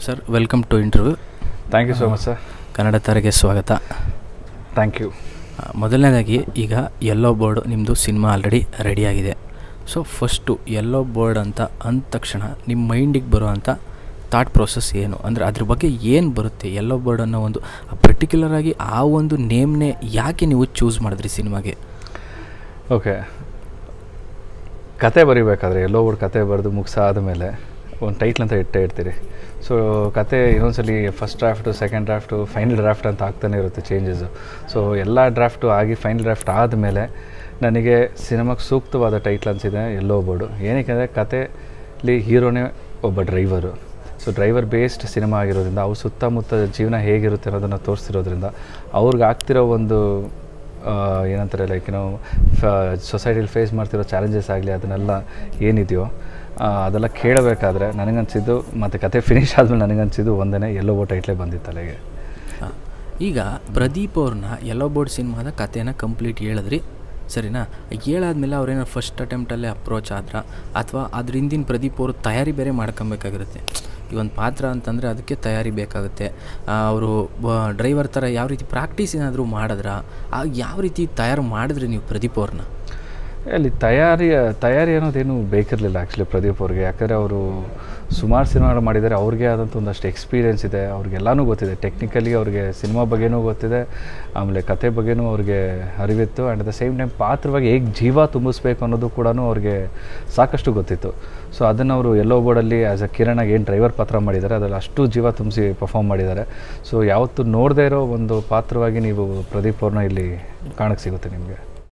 sir welcome to interview thank you so much sir Kannada ತಾರೆಗೆ ಸ್ವಾಗತ thank you ಆ, ಮೊದಲನೇದಾಗಿ ಈಗ ಯೆಲ್ಲೋ ಬೋರ್ಡ್ ನಿಮ್ಮದು ಸಿನಿಮಾ ಆಲ್ರೆಡಿ ರೆಡಿಯಾಗಿದೆ ಸೊ ಫಸ್ಟು ಯೆಲ್ಲೋ ಬೋರ್ಡ್ ಅಂತ ಅಂದ ತಕ್ಷಣ ನಿಮ್ಮ ಮೈಂಡಿಗೆ ಬರುವಂಥ ಥಾಟ್ ಪ್ರೋಸೆಸ್ ಏನು ಅಂದರೆ ಅದ್ರ ಬಗ್ಗೆ ಏನು ಬರುತ್ತೆ ಯೆಲ್ಲೋ ಬೋರ್ಡ್ ಅನ್ನೋ ಒಂದು ಪರ್ಟಿಕ್ಯುಲರ್ ಆಗಿ ಆ ಒಂದು ನೇಮ್ನೇ ಯಾಕೆ ನೀವು ಚೂಸ್ ಮಾಡಿದ್ರಿ ಸಿನಿಮಾಗೆ ಓಕೆ ಕತೆ ಬರಿಬೇಕಾದ್ರೆ ಎಲ್ಲೋ ಒಂದು ಕತೆ ಬರೆದು ಮುಗಿಸಾದ ಮೇಲೆ ಒಂದು ಟೈಟ್ಲ್ ಅಂತ ಇಟ್ಟೇ ಇರ್ತೀರಿ ಸೊ ಕತೆ ಇನ್ನೊಂದ್ಸಲಿ first draft second draft final draft ಅಂತ ಆಗ್ತಾನೆ ಇರುತ್ತೆ ಚೇಂಜಸ್ಸು ಸೊ ಎಲ್ಲ ಡ್ರಾಫ್ಟು ಆಗಿ ಫೈನಲ್ ಡ್ರಾಫ್ಟ್ ಆದಮೇಲೆ ನನಗೆ ಸಿನಿಮಾಗೆ ಸೂಕ್ತವಾದ ಟೈಟ್ಲ್ ಅನಿಸಿದೆ ಎಲ್ಲೋ ಬೋರ್ಡು ಏನಕ್ಕೆ ಅಂದರೆ ಕತೆಲಿ ಹೀರೋನೇ ಒಬ್ಬ driver so driver based cinema ಆಗಿರೋದ್ರಿಂದ ಅವ್ರ ಸುತ್ತಮುತ್ತ ಜೀವನ ಹೇಗಿರುತ್ತೆ ಅನ್ನೋದನ್ನು ತೋರಿಸ್ತಿರೋದ್ರಿಂದ ಅವ್ರಿಗೆ ಆಗ್ತಿರೋ ಒಂದು ಆ, ಏನಂತಾರೆ ಲೈಕ್ ಏನೋ ಸೊಸೈಟಿಲಿ ಫೇಸ್ ಮಾಡ್ತಿರೋ ಚಾಲೆಂಜಸ್ ಆಗಲಿ ಅದನ್ನೆಲ್ಲ ಏನಿದೆಯೋ ಆ, ಅದೆಲ್ಲ ಕೇಳಬೇಕಾದ್ರೆ ನನಗನ್ಸಿದ್ದು ಮತ್ತು ಕತೆ ಫಿನಿಶ್ ಆದಮೇಲೆ ನನಗನ್ಸಿದ್ದು ಒಂದೇ ಎಲ್ಲೋ ಓ ಟೈಟ್ಲೇ ಬಂದಿತ್ತು ತಲೆಗೆ ಆ, ಈಗ ಪ್ರದೀಪ್ ಅವ್ರನ್ನ ಯೆಲ್ಲೋ ಬೋರ್ಡ್ ಸಿನಿಮಾದ ಕಥೆನ ಕಂಪ್ಲೀಟ್ ಹೇಳಿದ್ರಿ ಸರಿನಾ ಹೇಳಾದ್ಮೇಲೆ ಅವ್ರೇನೋ ಫಸ್ಟ್ ಅಟೆಂಪ್ಟಲ್ಲೇ ಅಪ್ರೋಚ್ ಆದ್ರ ಅಥವಾ ಅದ್ರ ಹಿಂದಿನ ಪ್ರದೀಪ್ ಅವರು ತಯಾರಿ ಬೇರೆ ಮಾಡ್ಕೊಬೇಕಾಗಿರುತ್ತೆ ಈ ಒಂದು ಪಾತ್ರ ಅಂತಂದರೆ ಅದಕ್ಕೆ ತಯಾರಿ ಬೇಕಾಗುತ್ತೆ ಅವರು ಡ್ರೈವರ್ ಥರ ಯಾವ ರೀತಿ ಪ್ರಾಕ್ಟೀಸ್ ಏನಾದರೂ ಮಾಡಿದ್ರ ಆಗ ಯಾವ ರೀತಿ ತಯಾರು ಮಾಡಿದ್ರಿ ನೀವು ಪ್ರದೀಪ್ ಅವ್ರನ್ನ ಅಲ್ಲಿ ತಯಾರಿ ತಯಾರಿ ಅನ್ನೋದೇನು ಬೇಕಿರಲಿಲ್ಲ ಆ್ಯಕ್ಚುಲಿ ಪ್ರದೀಪ್ ಅವ್ರಿಗೆ ಯಾಕಂದರೆ ಅವರು ಸುಮಾರು ಸಿನಿಮಾಗಳು ಮಾಡಿದ್ದಾರೆ ಅವ್ರಿಗೆ ಆದಂಥ ಒಂದಷ್ಟು ಎಕ್ಸ್ಪೀರಿಯೆನ್ಸ್ ಇದೆ ಅವ್ರಿಗೆಲ್ಲನೂ ಗೊತ್ತಿದೆ ಟೆಕ್ನಿಕಲಿ ಅವ್ರಿಗೆ ಸಿನಿಮಾ ಬಗ್ಗೆನೂ ಗೊತ್ತಿದೆ ಆಮೇಲೆ ಕತೆ ಬಗ್ಗೆನೂ ಅವ್ರಿಗೆ ಅರಿವಿತ್ತು and at the same time ಪಾತ್ರವಾಗಿ ಹೇಗೆ ಜೀವ ತುಂಬಿಸ್ಬೇಕು ಅನ್ನೋದು ಕೂಡ ಅವ್ರಿಗೆ ಸಾಕಷ್ಟು ಗೊತ್ತಿತ್ತು ಸೊ ಅದನ್ನು ಅವರು ಎಲ್ಲೋ ಬೋರ್ಡಲ್ಲಿ ಆ್ಯಸ್ ಅ ಕಿರಣಾಗಿ ಏನು ಡ್ರೈವರ್ ಪಾತ್ರ ಮಾಡಿದ್ದಾರೆ ಅದರಲ್ಲಿ ಅಷ್ಟು ಜೀವ ತುಂಬಿಸಿ ಪರ್ಫಾರ್ಮ್ ಮಾಡಿದ್ದಾರೆ ಸೊ ಯಾವತ್ತೂ ನೋಡದೇ ಇರೋ ಒಂದು ಪಾತ್ರವಾಗಿ ನೀವು ಪ್ರದೀಪ್ ಅವ್ರನ್ನ ಇಲ್ಲಿ ಕಾಣಕ್ಕೆ ಸಿಗುತ್ತೆ ನಿಮಗೆ